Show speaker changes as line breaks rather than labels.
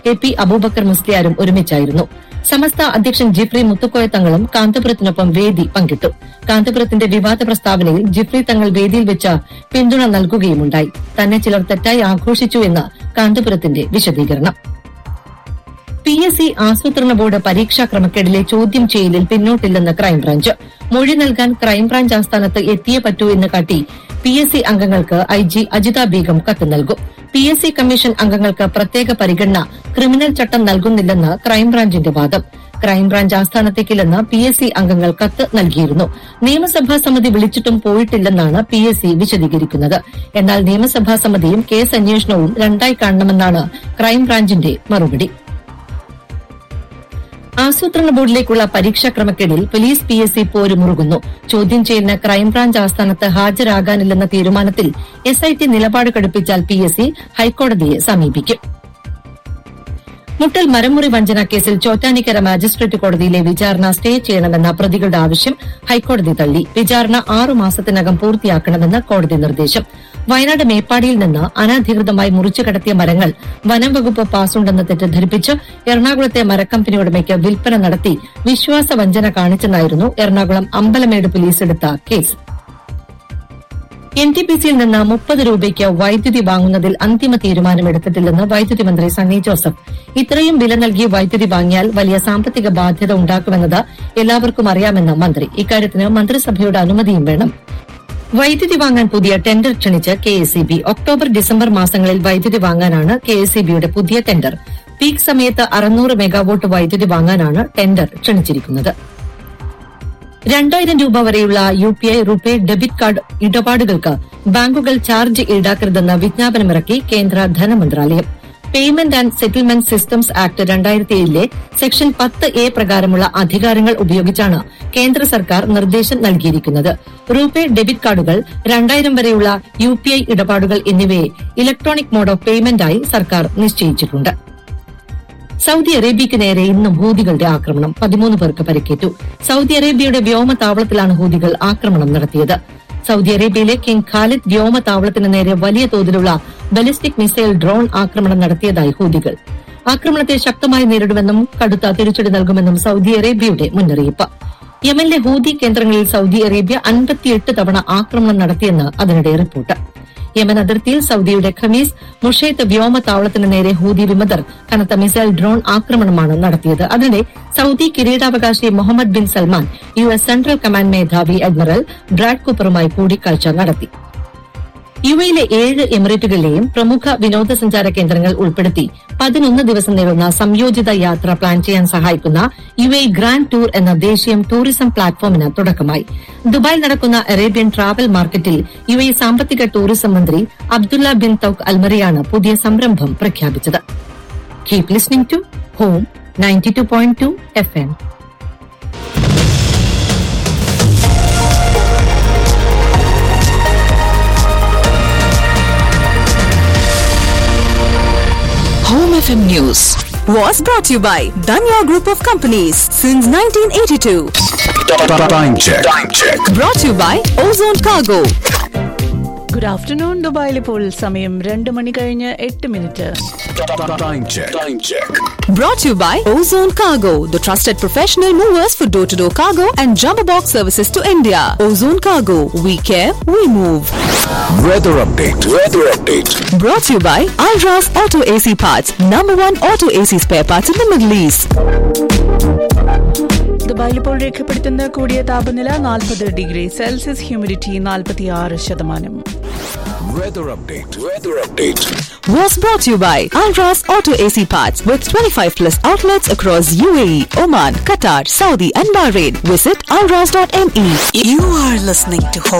A P Aboobacker മുസ്ലിയാരും ഒരുമിച്ചായിരുന്നു സമസ്ത അധ്യക്ഷൻ ജിഫ്രി മുത്തുക്കോയ തങ്ങളും കാന്തപുരത്തിനൊപ്പം വേദി പങ്കിട്ടു കാന്തപുരത്തിന്റെ വിവാദ പ്രസ്താവനയിൽ ജിഫ്രി തങ്ങൾ വേദിയിൽ വെച്ച് പിന്തുണ നൽകുകയുമുണ്ടായി തന്നെ ചിലർ തെറ്റായി ആഘോഷിച്ചു എന്ന് കാന്തപുരത്തിന്റെ വിശദീകരണം പി എസ് സി ആസൂത്രണ ബോർഡ് പരീക്ഷാ ക്രമക്കേടിലെ ചോദ്യം ചെയ്യലിൽ പിന്നോട്ടില്ലെന്ന് ക്രൈംബ്രാഞ്ച് മൊഴി നൽകാൻ ക്രൈംബ്രാഞ്ച് ആസ്ഥാനത്ത് എത്തിയേ പറ്റൂ എന്ന് കാട്ടി പി എസ് സി അംഗങ്ങൾക്ക് ഐ ജി അജിത ബീഗം കത്ത് നൽകും പി എസ് സി കമ്മീഷൻ അംഗങ്ങൾക്ക് പ്രത്യേക പരിഗണന ക്രിമിനൽ ചട്ടം നൽകുന്നില്ലെന്ന് ക്രൈംബ്രാഞ്ചിന്റെ വാദം ക്രൈംബ്രാഞ്ച് ആസ്ഥാനത്തേക്കില്ലെന്ന് പി എസ് സി അംഗങ്ങൾ കത്ത് നൽകിയിരുന്നു നിയമസഭാ സമിതി വിളിച്ചിട്ടും പോയിട്ടില്ലെന്നാണ് പി എസ് സി വിശദീകരിക്കുന്നത് എന്നാൽ നിയമസഭാ സമിതിയും കേസ് അന്വേഷണവും രണ്ടായി കാണണമെന്നാണ് ക്രൈംബ്രാഞ്ചിന്റെ മറുപടി ആസൂത്രണ ബോർഡിലേക്കുള്ള പരീക്ഷാ ക്രമക്കേടിൽ പോലീസ് പി എസ് സി പോര് മുറുകുന്നു ചോദ്യം ചെയ്യുന്ന ക്രൈംബ്രാഞ്ച് ആസ്ഥാനത്ത് ഹാജരാകാനില്ലെന്ന തീരുമാനത്തിൽ എസ് ഐ ടി നിലപാട് കടുപ്പിച്ചാൽ പി എസ് സി ഹൈക്കോടതിയെ സമീപിക്കും മുട്ടൽ മരമുറി വഞ്ചന കേസിൽ ചോറ്റാനിക്കര മാജിസ്ട്രേറ്റ് കോടതിയിലെ വിചാരണ സ്റ്റേ ചെയ്യണമെന്ന പ്രതികളുടെ ആവശ്യം ഹൈക്കോടതി തള്ളി വിചാരണ ആറു മാസത്തിനകം പൂർത്തിയാക്കണമെന്ന് കോടതി നിർദ്ദേശം വയനാട് മേപ്പാടിയിൽ നിന്ന് അനധികൃതമായി മുറിച്ചു കടത്തിയ മരങ്ങൾ വനം വകുപ്പ് പാസുണ്ടെന്ന് തെറ്റിദ്ധരിപ്പിച്ച് എറണാകുളത്തെ മരക്കമ്പനി ഉടമയ്ക്ക് വിൽപ്പന നടത്തി വിശ്വാസ വഞ്ചന കാണിച്ചെന്നായിരുന്നു എറണാകുളം അമ്പലമേട് പോലീസ് എടുത്ത കേസ് എൻ ടി പി സിയിൽ നിന്ന് മുപ്പത് രൂപയ്ക്ക് വൈദ്യുതി വാങ്ങുന്നതിൽ അന്തിമ തീരുമാനമെടുത്തിട്ടില്ലെന്ന് വൈദ്യുതി മന്ത്രി സണ്ണി ജോസഫ് ഇത്രയും വില നൽകി വൈദ്യുതി വാങ്ങിയാൽ വലിയ സാമ്പത്തിക ബാധ്യത ഉണ്ടാക്കുമെന്നത് എല്ലാവർക്കും അറിയാമെന്ന് മന്ത്രി ഇക്കാര്യത്തിന് മന്ത്രിസഭയുടെ അനുമതിയും വേണം വൈദ്യുതി വാങ്ങാൻ പുതിയ ടെൻഡർ ക്ഷണിച്ച് കെ എസ് ഒക്ടോബർ ഡിസംബർ മാസങ്ങളിൽ വൈദ്യുതി വാങ്ങാനാണ് കെ എസ് പുതിയ ടെൻഡർ പീക്ക് സമയത്ത് അറുന്നൂറ് മെഗാവോട്ട് വൈദ്യുതി വാങ്ങാനാണ് ടെൻഡർ ക്ഷണിച്ചിരിക്കുന്നത് രണ്ടായിരം രൂപ വരെയുള്ള U P I RuPay debit card ഇടപാടുകൾക്ക് ബാങ്കുകൾ ചാർജ് ഈടാക്കരുതെന്ന് വിജ്ഞാപനമിറക്കി കേന്ദ്ര ധനമന്ത്രാലയം payment and settlement systems act രണ്ടായിരത്തി ഏഴിലെ സെക്ഷൻ പത്ത് എ പ്രകാരമുള്ള അധികാരങ്ങൾ ഉപയോഗിച്ചാണ് കേന്ദ്ര സർക്കാർ നിർദ്ദേശം നൽകിയിരിക്കുന്നത് റൂപേ ഡെബിറ്റ് കാർഡുകൾ രണ്ടായിരം വരെയുള്ള യു പി ഐ ഇടപാടുകൾ എന്നിവയെ ഇലക്ട്രോണിക് മോഡ് ഓഫ് പേയ്മെന്റായി സർക്കാർ നിശ്ചയിച്ചിട്ടുണ്ട് സൌദി അറേബ്യയ്ക്ക് നേരെ ഇന്നും ഹൂതികളുടെ ആക്രമണം പതിമൂന്ന് പേർക്ക് പരിക്കേറ്റു സൌദി അറേബ്യയുടെ വ്യോമതാവളത്തിലാണ് ഹൂതികൾ ആക്രമണം നടത്തിയത് സൌദി അറേബ്യയിലെ കിങ് ഖാലിദ് വ്യോമതാവളത്തിന് നേരെ വലിയ തോതിലുള്ള ബലിസ്റ്റിക് മിസൈൽ ഡ്രോൺ ആക്രമണം നടത്തിയതായി ഹൂതികൾ ആക്രമണത്തെ ശക്തമായി നേരിടുമെന്നും കടുത്ത തിരിച്ചടി നൽകുമെന്നും സൌദി അറേബ്യയുടെ മുന്നറിയിപ്പ് യമനിലെ ഹൂതി കേന്ദ്രങ്ങളിൽ സൌദി അറേബ്യ അൻപത്തിയെട്ട് തവണ ആക്രമണം നടത്തിയെന്ന് അതിനിടെ റിപ്പോർട്ട് യമൻ അതിർത്തിയിൽ സൌദിയുടെ ഖമീസ് മുഷൈത്ത് വ്യോമതാവളത്തിന് നേരെ ഹൂതി വിമതർ കനത്ത മിസൈൽ ഡ്രോൺ ആക്രമണമാണ് നടത്തിയത് അതിനിടെ സൌദി കിരീടാവകാശി Mohammed bin Salman U S central command മേധാവി അഡ്മിറൽ ബ്രാഡ് കൂപ്പറുമായി കൂടിക്കാഴ്ച നടത്തി യു എയിലെ ഏഴ് എമിറേറ്റുകളിലെയും പ്രമുഖ വിനോദസഞ്ചാര കേന്ദ്രങ്ങൾ ഉൾപ്പെടുത്തി പതിനൊന്ന് ദിവസം നീളുന്ന സംയോജിത യാത്ര പ്ലാൻ ചെയ്യാൻ സഹായിക്കുന്ന യു എ ഗ്രാൻഡ് ടൂർ എന്ന ദേശീയ ടൂറിസം പ്ലാറ്റ്ഫോമിന് തുടക്കമായി ദുബായിൽ നടക്കുന്ന അറേബ്യൻ ട്രാവൽ മാർക്കറ്റിൽ യു എ സാമ്പത്തിക ടൂറിസം മന്ത്രി അബ്ദുള്ള ബിൻ തൌക്ക് അൽമറിയാണ് പുതിയ സംരംഭം പ്രഖ്യാപിച്ചത് keep listening to home ninety two point two F M
Home FM News was brought to you by Danya Group of Companies since 1982.
Time check. Time check.
Brought to you by Ozone Cargo.
Good afternoon ദുബായിൽ ഇപ്പോൾ സമയം രണ്ട് മണി കഴിഞ്ഞ് എട്ട് minute
Time check. Time check.
Brought to you by Ozone Cargo, the trusted professional movers for door to door cargo and jumbo box services to India. Ozone Cargo, we care, we move.
Weather update. Weather update.
Brought to you by Alras Auto AC Parts, number one auto AC spare parts in the Middle East.
ദുബായിൽ ഇപ്പോൾ രേഖപ്പെടുത്തുന്ന കൂടിയ താപനില നാൽപ്പത് degree Celsius humidity നാൽപ്പത്തി ആറ് ശതമാനം
Weather update. Weather update.
Was brought to you by Alras Auto AC Parts with 25 plus outlets across UAE, Oman, Qatar, Saudi, and Bahrain. Visit alras.me.
You are listening to